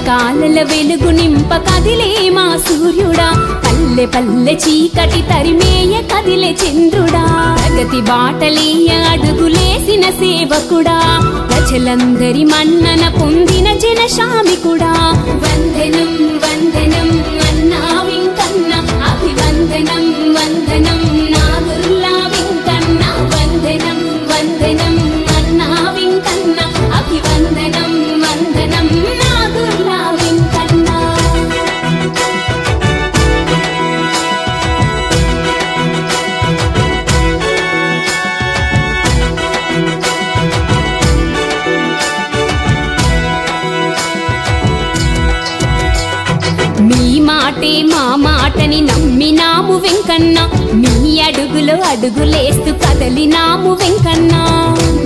కలికాలల వెలుగు నింప కదిలే మా సూర్యుడా పల్లె పల్లె చీకటి తరిమేయ కదిలే చంద్రుడా ప్రగతి బాటలీయ అడుగులేసిన సేవకుడా ప్రజలందరి మన్నన పొందిన జనశామికుడా వందనం వందనం అన్నా వింకన్న అభివందనం వందనం నాగుల్లా వింకన్న వందనం వందనం అన్నా వింకన్న అభివందనం వందనం నాగుల్లా వింకన్న మీ మాటే మా మాటని నమ్మినాము వెంకన్న మీ అడుగులో అడుగులేస్తూ కదలినాము వెంకన్న